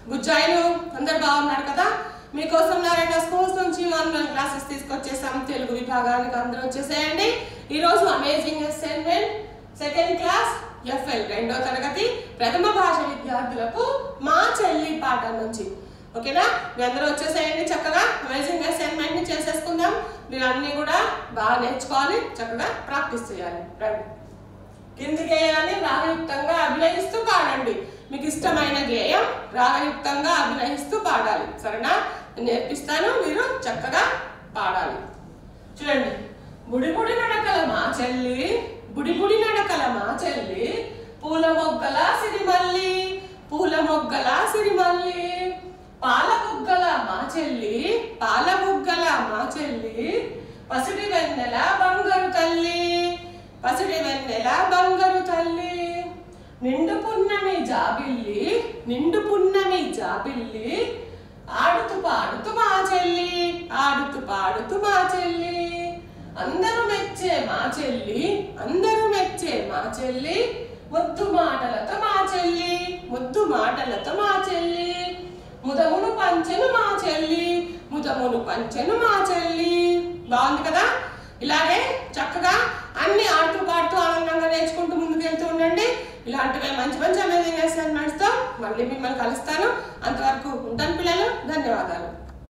బుజ్జాయిలు అందరు బాగున్నారు కదా మీకోసం నారాయణ స్కూల్స్ నుంచి ఆన్లైన్ క్లాసెస్ తీసుకొచ్చేసాం తెలుగు విభాగానికి అందరూ వచ్చేసేయండి ఈరోజు amazing assignment second class F L రెండో తరగతి ప్రథమ భాష విద్యార్థులకు మా చెల్లి పాట నుంచి ఓకేనా మీ అందరూ వచ్చేసేయండి చక్కగా అమేజింగ్ అసైన్మెంట్ ని చేసేసుకుందాం మీరు అన్ని కూడా బాగా నేర్చుకోవాలి చక్కగా ప్రాక్టీస్ చేయాలి రండి కింది గేయాన్ని రాగయుక్తంగా అభినయిస్తూ పాడండి మీకు ఇష్టమైన గేయం రాగయుక్తంగా అభినయిస్తూ పాడాలి సరేనా నేను నేర్పిస్తాను మీరు చక్కగా పాడాలి చూడండి బుడి బుడి నడకల మా చెల్లి బుడి బుడి నడకల మా చెల్లి పూల మొగ్గల సిరిమల్లి పూల మొగ్గల సిరిమల్లి పాల బుగ్గల మా చెల్లి పాల బుగ్గల మా చెల్లి పసిడి వెన్నెల బంగారు తల్లి పసిడి వెన్నెల బంగారు తల్లి నిండు పున్నమి జాబిల్లి నిండు పున్నమి జాబిల్లి ఆడుతూ పాడుతూ మా చెల్లి ఆడుతూ పాడుతూ మా చెల్లి అందరూ మెచ్చే మా చెల్లి అందరూ మెచ్చే మా చెల్లి ముద్దు మాటలతో మా చెల్లి ముద్దు మాటలతో మా చెల్లి ముదమును పంచెను మా చెల్లి ముదమును పంచెను మా చెల్లి బాగుంది కదా ఇలాగే చక్కగా అన్ని ఆడుతూ పాడుతూ ఆనందంగా నేర్చుకుంటూ ముందుకు వెళ్తూ ఉండండి ఇలాంటివే మంచి మంచి అమేజింగ్ అసైన్మెంట్స్తో మళ్ళీ మిమ్మల్ని కలుస్తాను అంతవరకు ఉంటాను పిల్లలు ధన్యవాదాలు